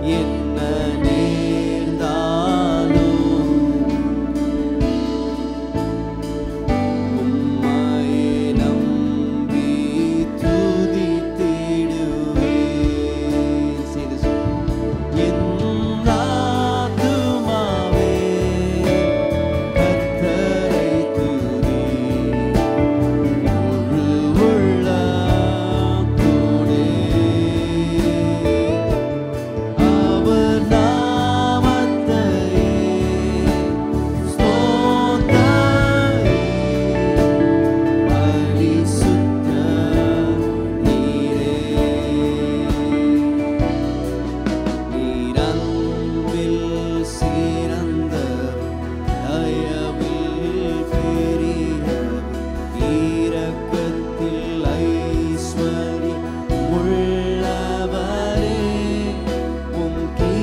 என்ன நேர்ந்தாலும் உம்மையே நம்பி துதித்திடுவேன். செய்து சொல். என் ஆத்துமாவே கர்த்தரை துதி. முழு உள்ளத்தோடே அவர் நாமத்தையே ஸ்தோத்தரி. பரிசுத்த நீரே. நீர் அன்பில் சிறந்தவர், தயவில் பெரியவர், இரக்கத்தில் ஐஸ்வர்யம் உள்ளவரே. உம்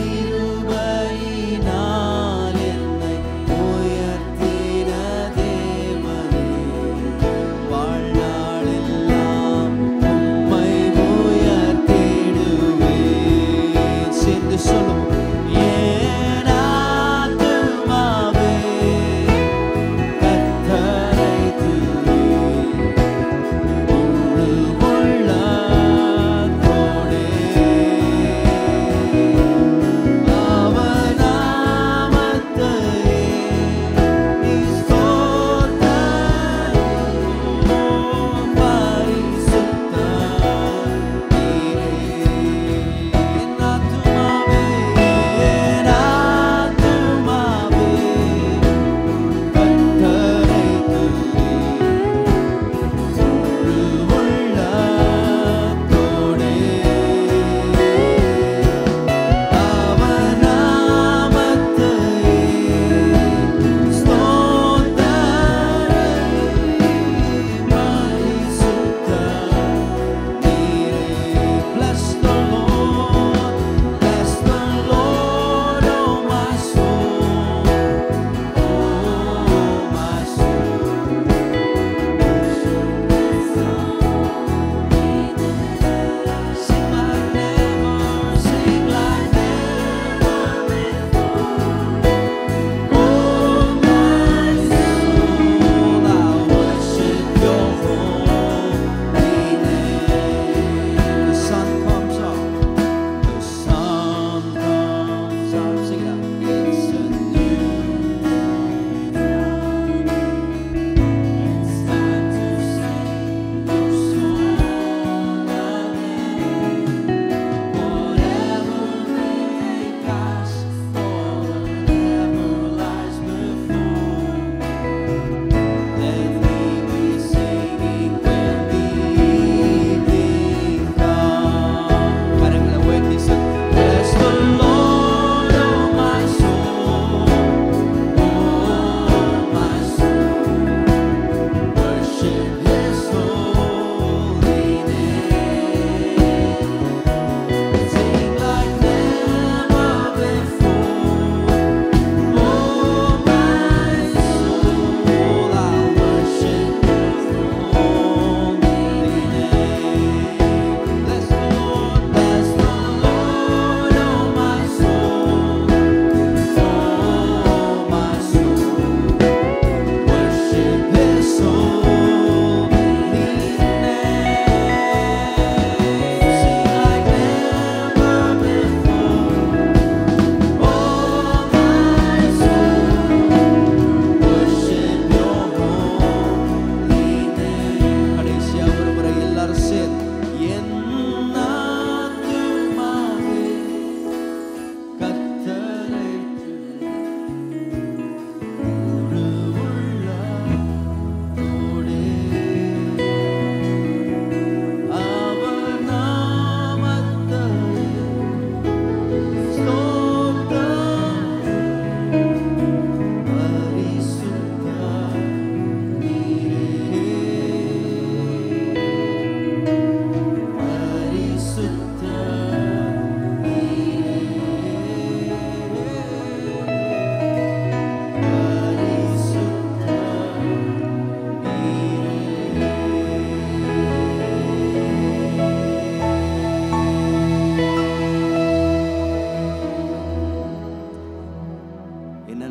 கிருபையினால் என்னை உயர்த்தின தேவனே. வாழ்நாளெல்லாம் உம்மை உயர்த்திடுவேன். சேர்ந்து சொல்லுவோம்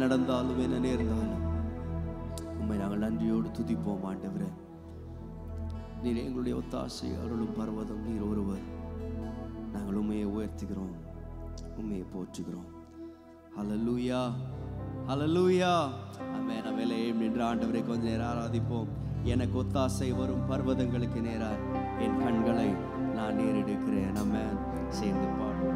நடந்தாலும் என்ன நேர்ந்தாலும் உண்மை நாங்கள் நன்றியோடு துதிப்போம் ஆண்டவரே நீர் எங்களுடைய ஒத்தாசை அருளும் பர்வதம் நீர் ஒருவர் நாங்கள் உண்மையை உயர்த்துகிறோம் உண்மையை போற்றுகிறோம் ஹalleluya ஹalleluya ஆமென் நம்ம எல்லாம் நின்று ஆண்டவரை கொஞ்ச நேரம் ஆராதிப்போம் எனக்கு ஒத்தாசை வரும் பர்வதங்களுக்கு நேராக என் கண்களை நான் நேரெடுக்கிறேன் நம்ம சேர்ந்து பாடுவோம்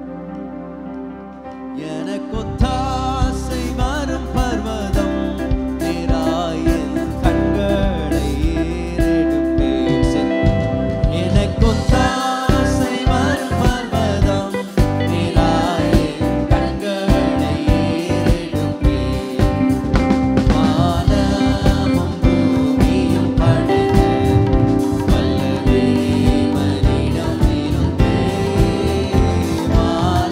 எனக்கு ஒத்தாசை வரும் பர்வதம் நேராய் என் கண்களை ஏறெடுப்பேன் செ- எனக்கு ஒத்தாசை வரும் பர்வதம் நேராய் என் கண்களை ஏறெடுப்பேன் வானமும் பூமியும் படைத்து வல்ல தேவனிடம் இருந்தே வானமும்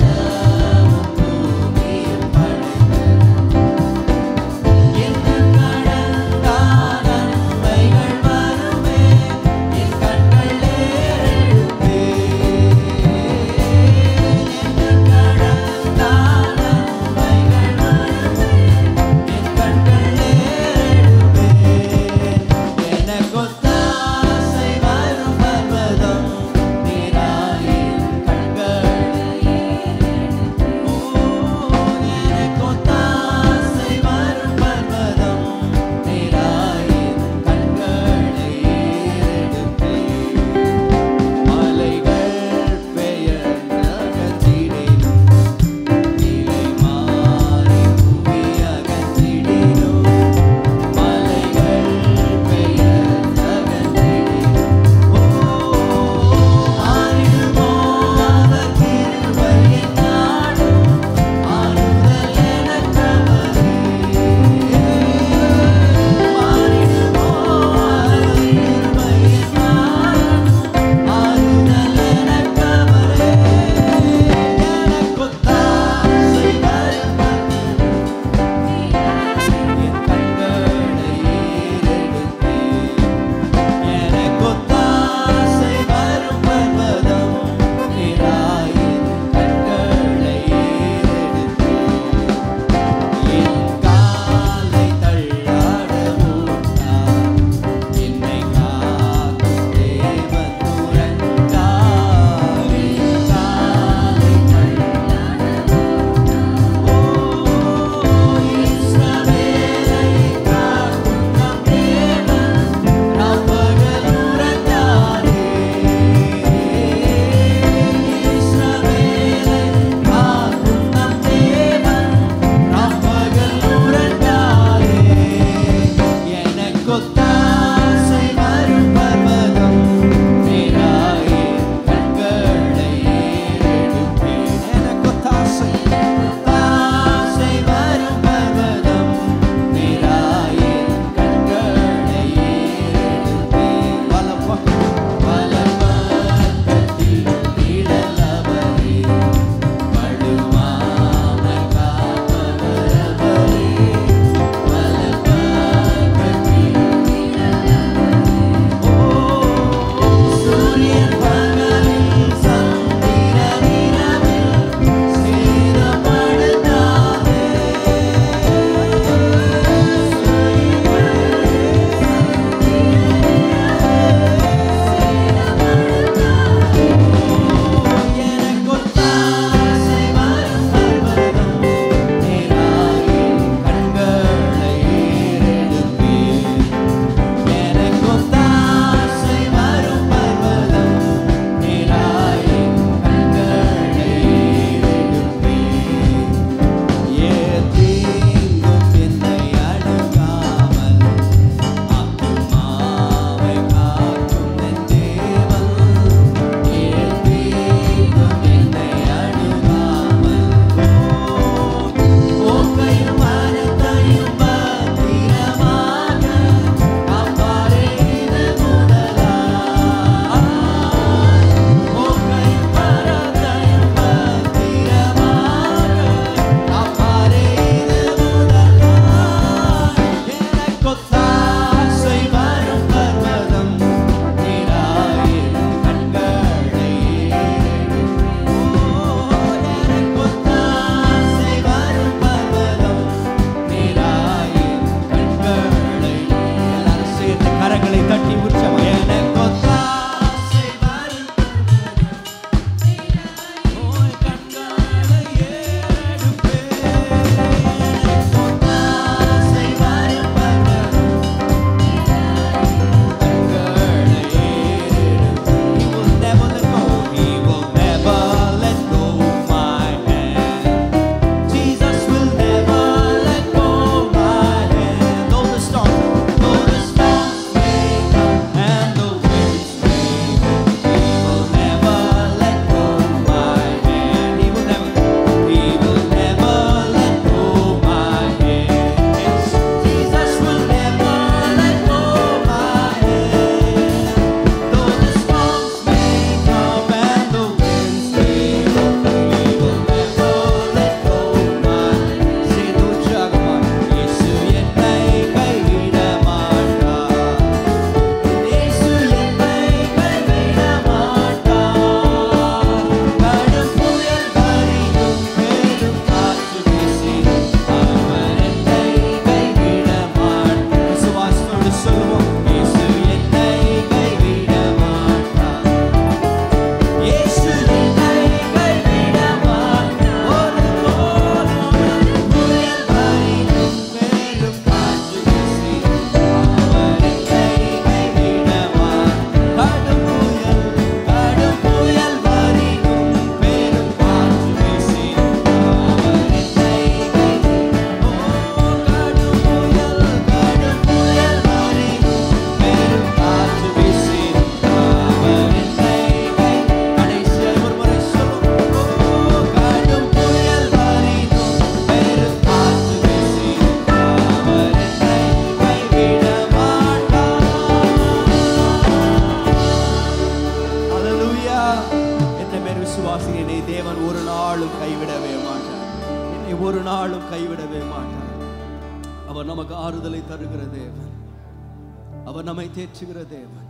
நம்மை ஒரு நாளும் கைவிடவே மாட்டார் அவர் நமக்கு ஆறுதலை தருகிற தேவன் அவர் நம்மை தேற்றுகிற தேவன்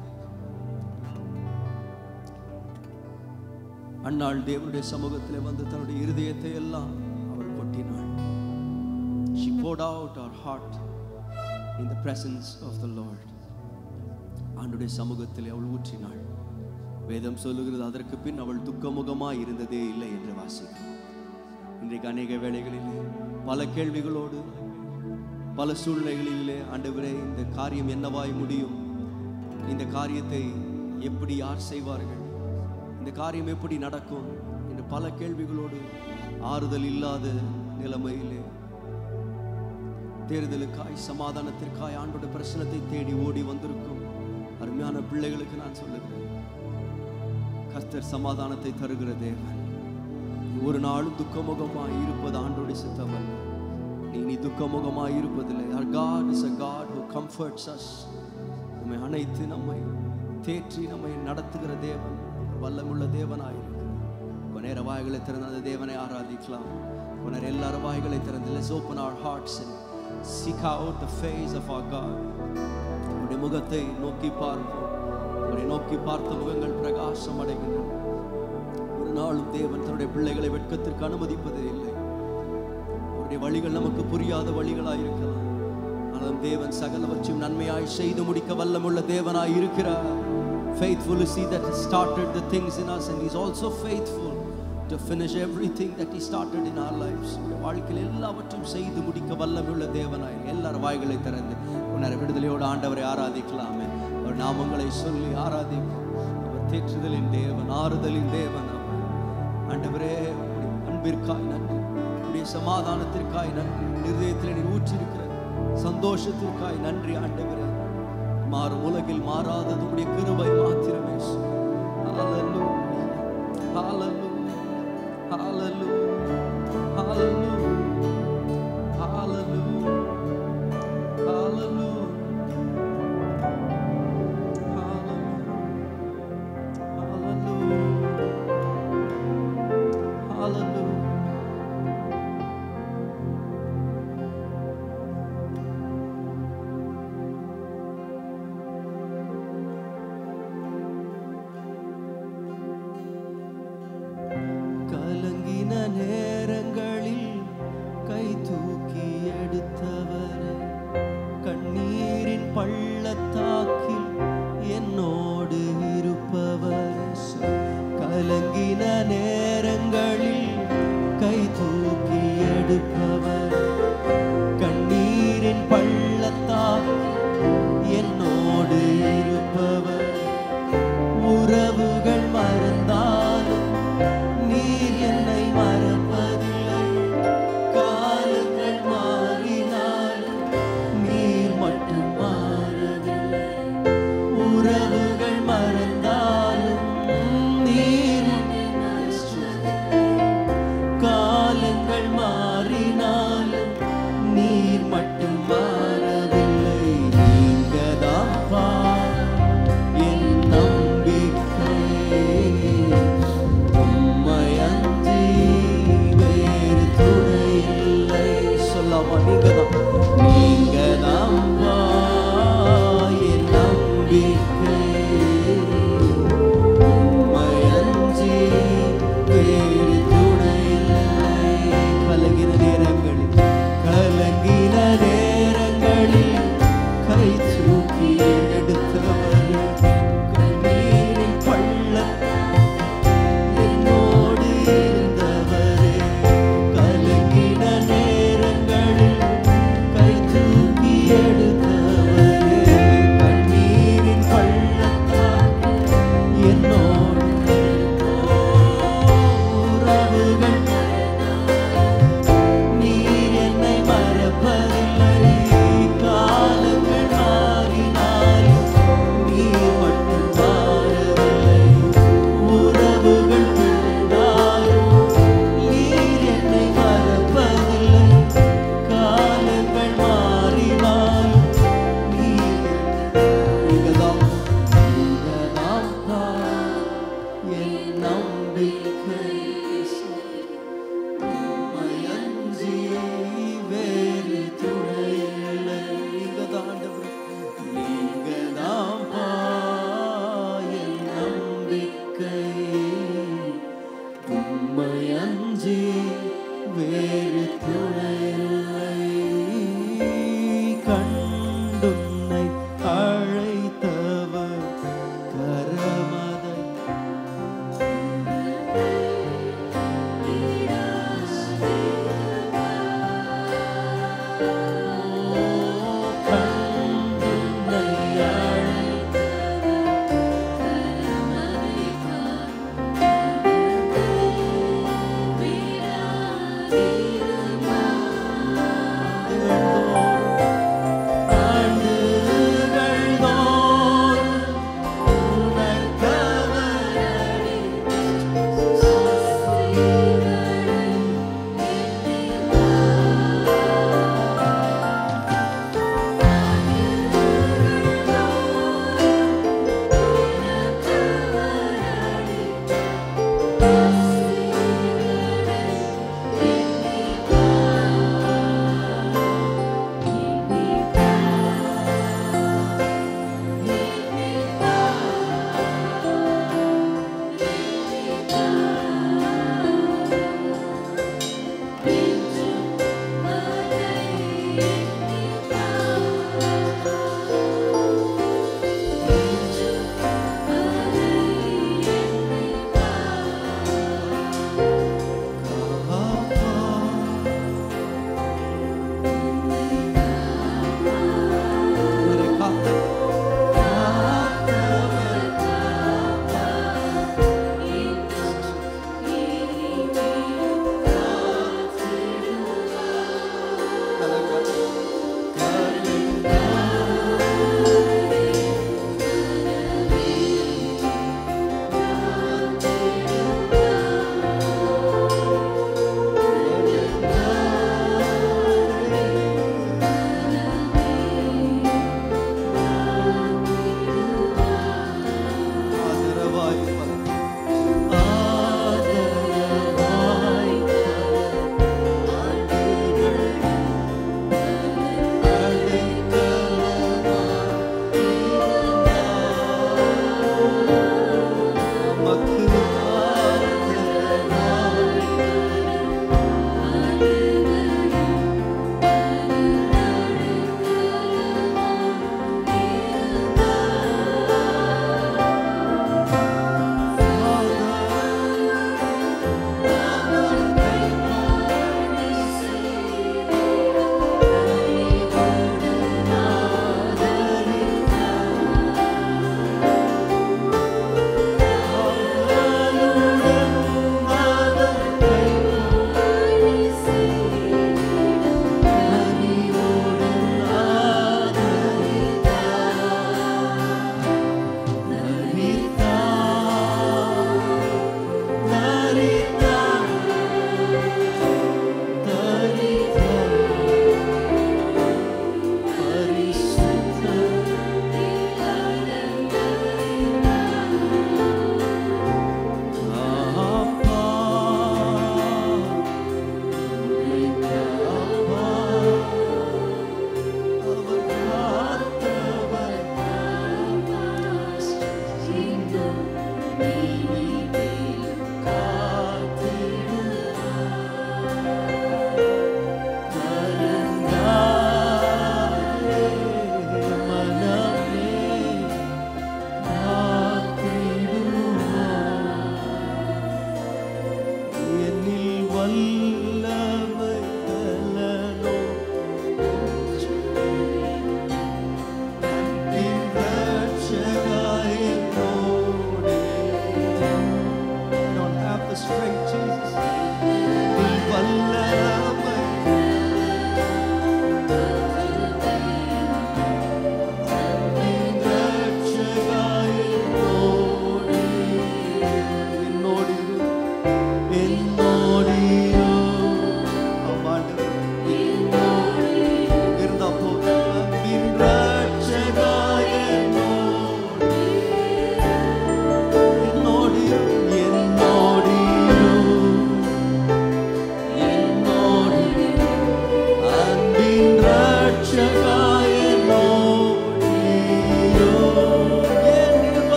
அன்னாள் தேவனுடைய சமூகத்திலே வந்து தன்னுடைய இருதயத்தை எல்லாம் அவள் கொட்டினாள் she poured out her heart in the presence of the Lord ஆண்டுடைய சமூகத்தில் அவள் ஊற்றினாள் வேதம் சொல்லுகிறது அதற்கு பின் அவள் துக்கமுகமாய் இருந்ததே இல்லை என்று வாசிக்கிறோம் இன்றைக்கு அநேக வேளைகளிலே பல கேள்விகளோடு பல சூழ்நிலைகளிலே ஆண்டவரே இந்த காரியம் என்னவாய் முடியும் இந்த காரியத்தை எப்படி யார் செய்வார்கள் இந்த காரியம் எப்படி நடக்கும் என்று பல கேள்விகளோடு ஆறுதல் இல்லாத நிலைமையிலே தேர்தலுக்காய் சமாதானத்திற்காய் ஆண்டோட பிரச்சனத்தை தேடி ஓடி வந்திருக்கும் அருமையான பிள்ளைகளுக்கு நான் சொல்லுகிறேன் கர்த்தர் சமாதானத்தை தருகிற தேவன் நீ ஒரு நாளும் துக்கமுகமாய் இருப்பது ஆண்டோடைய சித்தம் அல்ல நீ நீ துக்கமுகமாய் இருப்பதில்லை our God is a God who comforts us நம்மை அணைத்து நம்மை தேற்றி நம்மை நடத்துகிற தேவன் வல்லமுள்ள தேவனாயிருக்கிறார் கொஞ்ச நேர வாய்களை திறந்து அந்த தேவனை ஆராதிக்கலாம் கொஞ்ச நேரம் எல்லாரும் வாய்களை திறந்து let's open our hearts and seek out the face of our God அவருடைய முகத்தை நோக்கி பார்ப்போம் அவரை நோக்கி பார்த்த முகங்கள் பிரகாசம் அடைகின்றன ஒரு நாளும் தேவன் தன்னுடைய பிள்ளைகளை வெட்கத்திற்கு அனுமதிப்பதே இல்லை அவருடைய வழிகள் நமக்கு புரியாத வழிகளாய் இருக்கலாம் ஆனால் தேவன் சகலவற்றையும் நன்மையாய் செய்து முடிக்க வல்லமுள்ள தேவனாய் இருக்கிறார் faithful is he that has started the things in us and he's also faithful to finish everything that he started in our lives உங்களுடைய வாழ்க்கையில் எல்லாவற்றையும் செய்து முடிக்க வல்லமுள்ள தேவனாய் எல்லாரும் வாய்களை திறந்து உன்னை விடுதலையோடு ஆண்டவரை ஆராதிக்கலாமே அவர் நாமங்களை சொல்லி ஆராதிப்போம் அவர் தேற்றுதலின் தேவன் ஆறுதலின் தேவன் அவர் ஆண்டவரே உம்முடைய அன்பிற்காய் நன்றி உடைய சமாதானத்திற்காய் நன்றி இருதயத்தில் நீ ஊற்றிருக்கிற சந்தோஷத்திற்காய் நன்றி ஆண்டவரே மாறும் உலகில் மாறாதது உடைய கிருபை மாத்திரமே Hallelujah. Hallelujah. Hallelujah. Hallelujah. Hallelujah. Hallelujah. Hallelujah. Hallelujah. கலங்கின நேரங்களில் கை தூக்கி எடுத்தவரே கண்ணீரின் பள்ளத்தாக்கில் என்னோடு இருப்பவரே கலங்கின நேரங்களில் கை தூக்கி எடுப்பவர் கண்ணீரின் பள்ளத்தாக்கில் என்னோடு இருப்பவர் உறவுகள் மறந்தாலும் நீர் என்னை மறப்பதில்லை காலங்கள் மாறினாலும் நீர் மட்டும் மாறவில்லை உறவுகள் மறந்தாலும் நீர் என்னை மறப்பதில்லை. காலங்கள் மாறினாலும் நீர் மட்டும் மாறவில்லை நீங்கதாப்பா என் நம்பிக்கை உம்மை அன்றி வேறு துணை இல்லை சொல்லாமா நீங்கதான் நீங்கதான்ப்பா என் நம்பிக்கை உம்மை அன்றி வேறு துணை இல்லை கலங்கின வேறு துணையில்லை கண்டுன்னை அழைத்தவர் கரமதை கண்டுன்னை அழைத்தவர் விடாதிருமா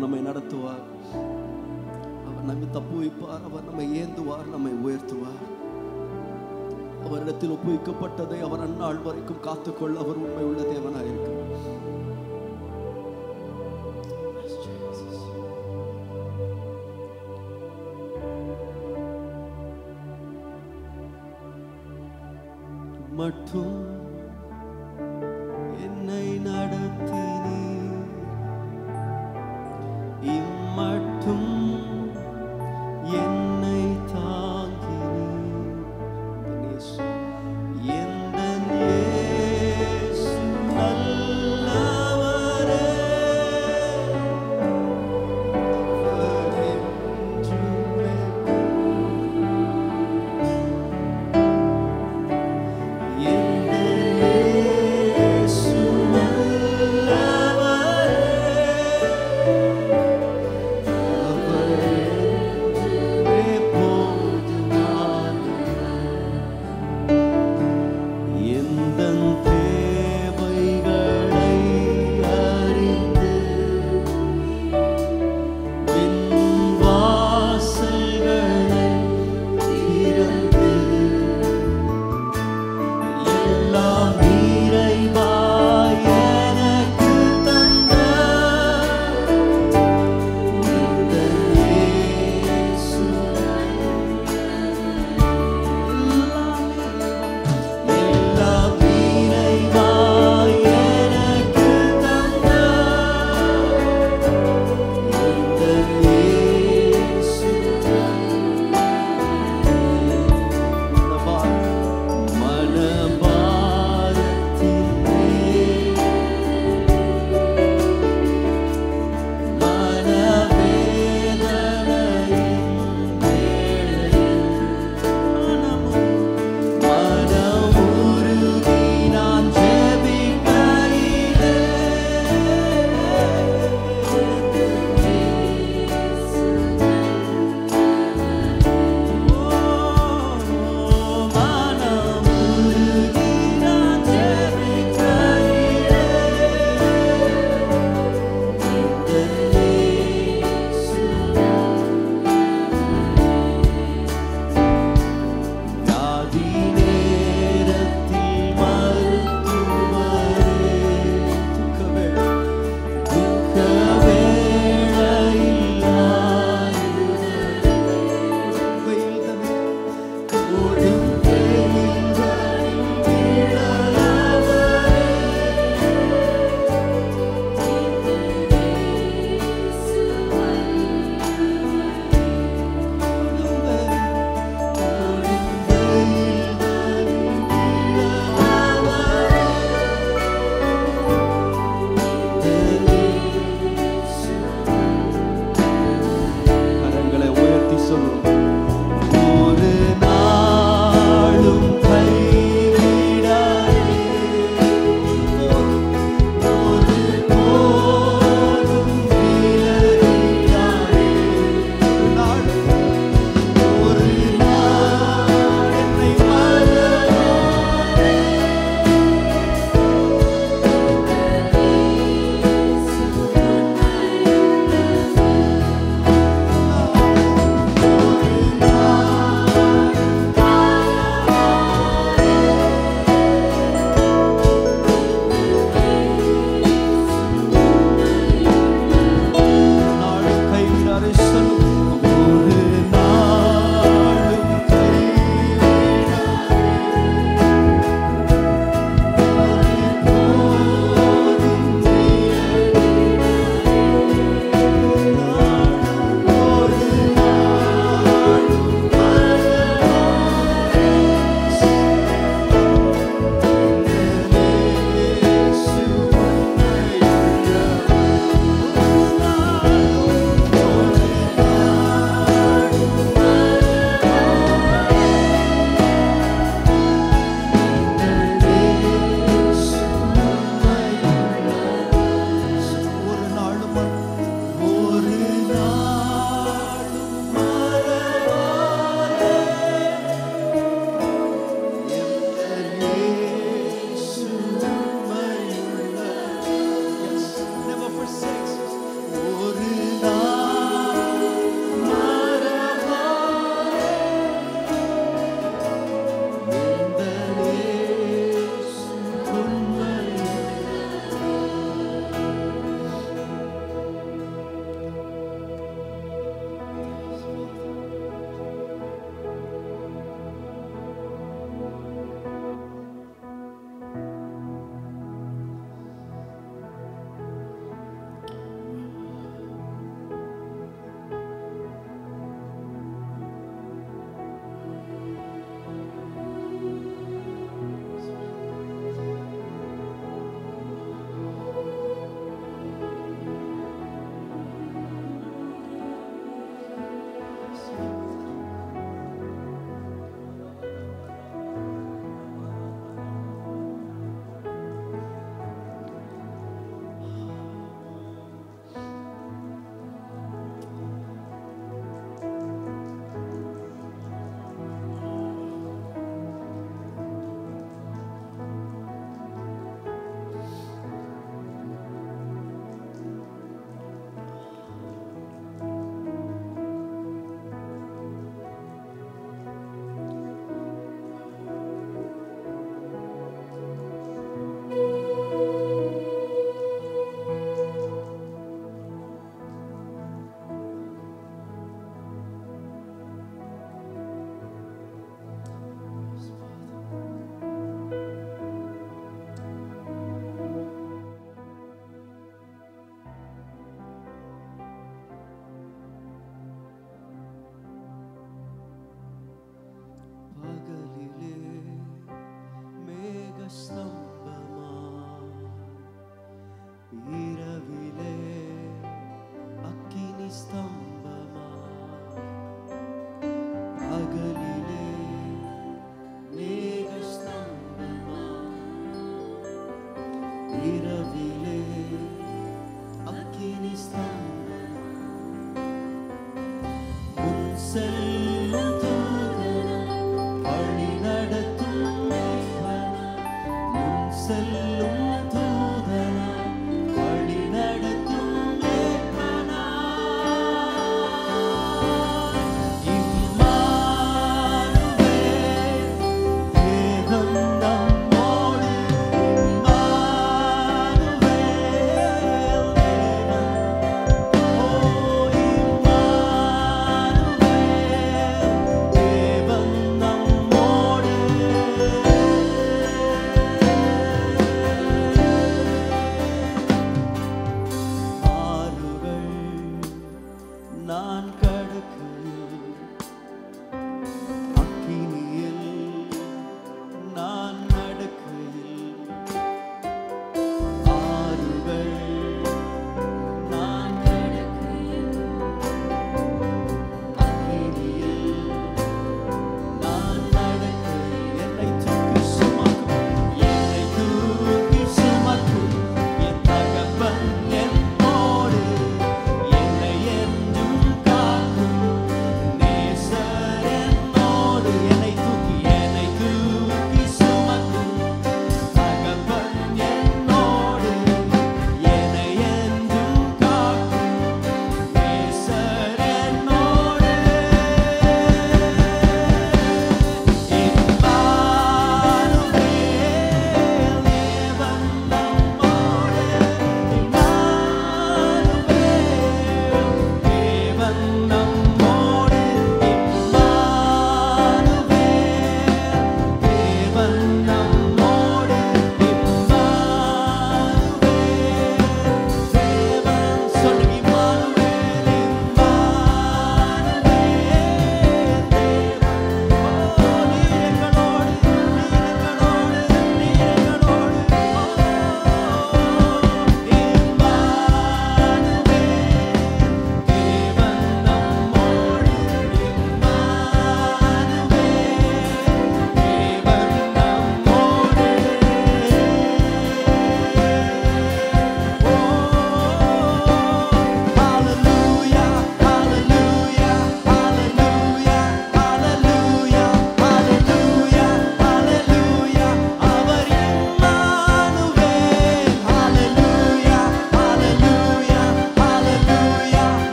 அவர் நம்மை நடத்துவார் அவர் நம்மை தப்பு வைப்பார் அவர் நம்மை ஏந்துவார் நம்மை உயர்த்துவார் அவரிடத்தில் ஒப்புவிக்கப்பட்டதை அவர் அந்நாள் வரைக்கும் காத்துக்கொள்ள அவர் உண்மை உள்ள தேவனாயிருக்கிறார் மட்டும் என்னை நடத்தினீர் இம்மட்டும் என்னை தாங்கினீர் எந்தன் இயேசு நல்லவரே. அவர் என்றுமே எந்தன் இயேசு நல்லவரே. இரவிலே அக்கினி ஸ்தம்பம் முன் செல்லும் தூதனாய் வழி நடத்தும் மேய்ப்பனாய். முன் செல்லும் தூதனாய் வழி நடத்தும் மேய்ப்பனாய். இம்மானுவேல், தேவன் நம்மோடு. இம்மானுவேல், தேவன் ஓ இம்மானுவேல் தேவன் நம்மோடு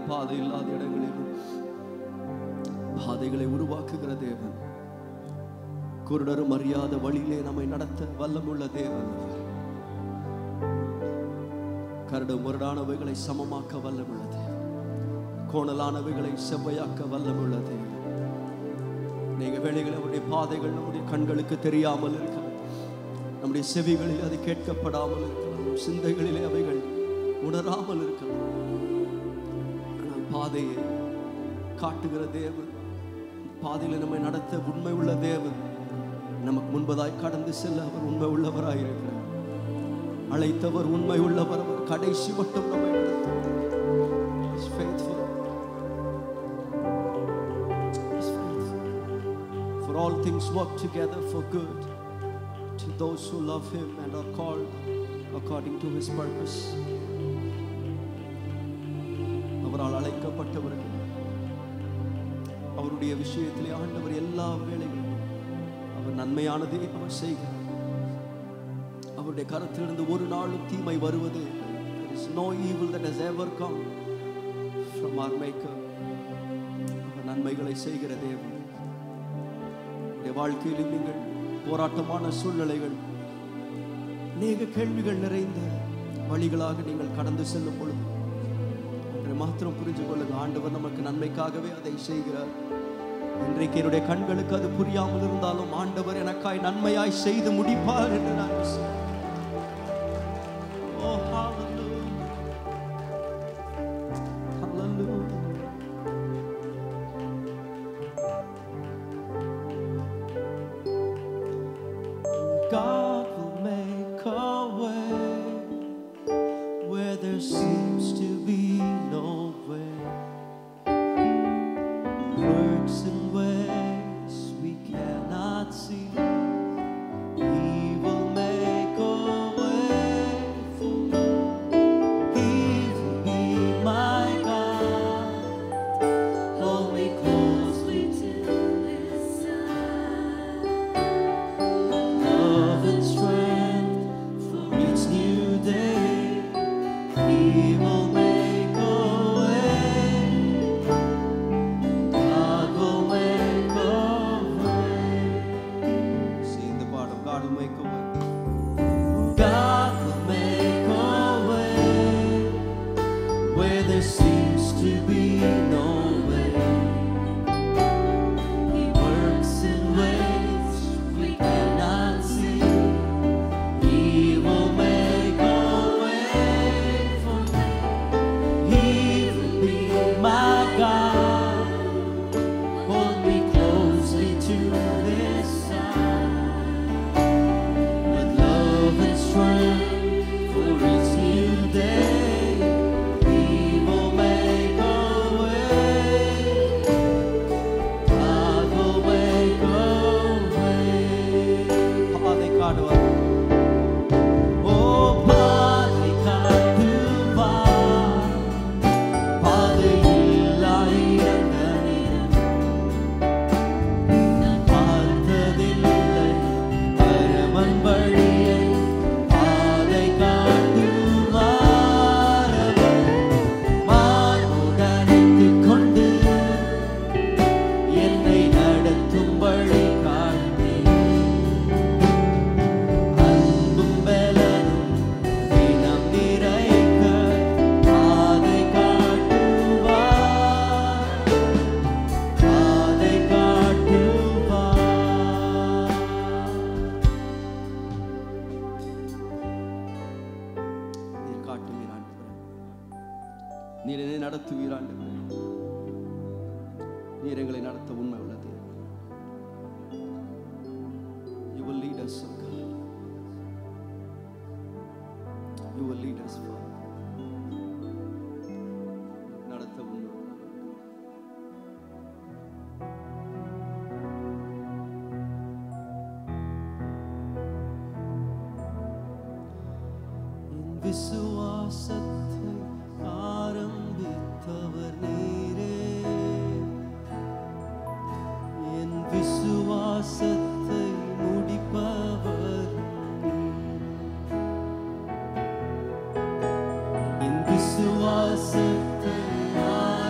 பாதை இல்லாத இடங்களிலும் பாதைகளை உருவாக்குகிற தேவன் குருடரும் அறியாத வழியிலே நம்மை நடத்த வல்லமுள்ள தேவன் அவர். கரடு முரடானவைகளை சமமாக்க வல்லமுள்ள தேவன் கோணலானவைகளை செவ்வையாக்க வல்லமுள்ள தேவன் அநேக வேளைகள் அவருடைய பாதைகள் நம்முடைய கண்களுக்கு தெரியாமல் இருக்கலாம் நம்முடைய செவிகளில் அது கேட்கப்படாமல் இருக்கலாம் நம் சிந்தைகளிலே அவைகள் உணராமல் இருக்கலாம் ஆனால் பாதையை காட்டுகிற தேவன் பாதையில் நம்மை நடத்த உண்மை உள்ள தேவன் நமக்கு முன்பதாய் கடந்து செல்ல அவர் உண்மை உள்ளவராய் இருக்கிறார் அழைத்தவர் உண்மை உள்ளவர் அவர் கடைசி மட்டும் நம்மை நடத்துவார் He's faithful. He's faithful. For all things work together for good to those who love Him and are called according to His purpose. அவரால் அழைக்கப்பட்டவர்கள் அவருடைய விஷயத்திலே ஆண்டவர் எல்லா வேலைகளும் அவர் நன்மையானதே அவர் செய்கிறார் அவருடைய கரத்திலிருந்து ஒரு நாளும் தீமை வருவது there is no evil that has ever come from our maker அவர் நன்மைகளை செய்கிற தேவன் உங்களுடைய வாழ்க்கையிலும் நீங்கள் போராட்டமான சூழ்நிலைகள் அநேக கேள்விகள் நிறைந்த வழிகளாக நீங்கள் கடந்து செல்லும் பொழுது ஒன்றை மாத்திரம் புரிஞ்சு கொள்ளுங்க ஆண்டவர் நமக்கு நன்மைக்காகவே அதை செய்கிறார் இன்றைக்கு என்னுடைய கண்களுக்கு அது புரியாமல் இருந்தாலும் ஆண்டவர் எனக்காய் நன்மையாய் செய்து முடிப்பார் என்று நான் விசுவாசிக்கிறேன். Oh, hallelujah. Hallelujah. God will make a way where there seems to be no way. Works in ways we cannot see. He will make a way for me. He will be my God. Hold me closely to His side. Love and strength for each new day. He will make a way. God will make a way. See the bottom, God will make a way. God will make a way where there seems to be no way. He works in ways we cannot see. He will make a way for me. He will be my God. Hold me closely to His side with love and strength for each new day. He will make a way. God will make a way. பாதை காட்டுவார் ஓ பாதை காட்டுவார் பாதையில்லா இடங்களில் நான் பார்த்ததில்லை பரமன் வழியை பாதை காட்டுவார் அவர் மார்புடனைத்துக் கொண்டு என்னை நடத்தும் வழி காட்டி அன்பும் பலனும் தினம் நிறைக்க பாதை காட்டுவார் பாதை காட்டுவார் நீர் காட்டுவீர் ஆண்டவரே நீர் என்னை நடத்துவீர் ஆண்டவரே நீர் எங்களை நடத்த உண்மை உள்ளது You will lead us, O God. You will lead us, Father. நடத்த உண்மை உள்ளவர். என் விசுவாசத்தை ஆரம்பித்தவர் நீரே என் விசுவாசத்தை முடிப்பவர் நீர். என் விசுவாசத்தை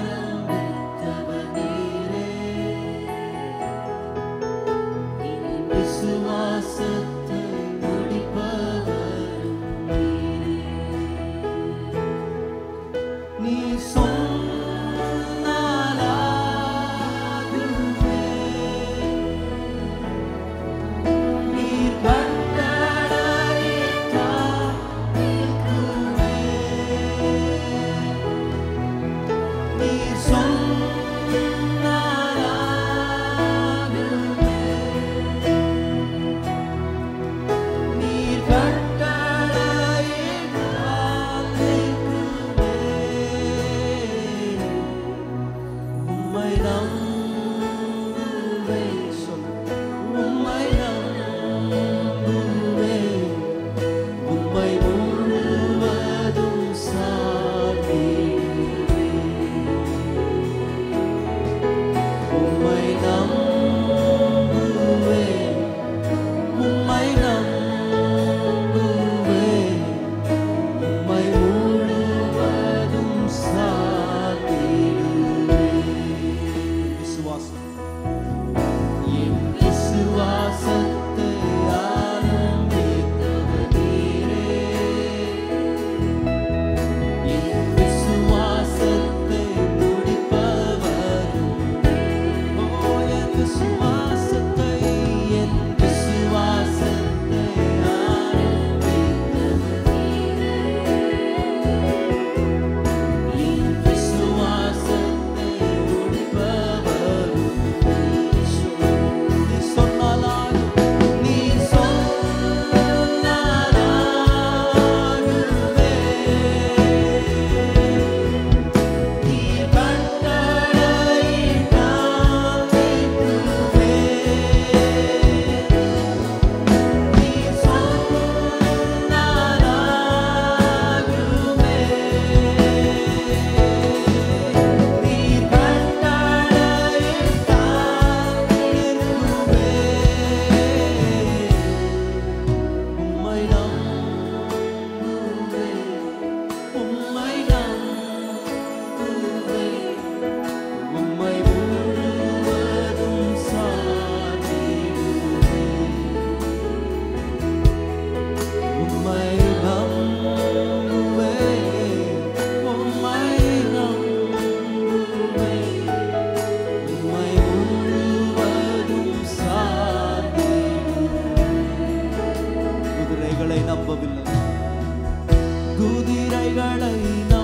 குதிரைகளை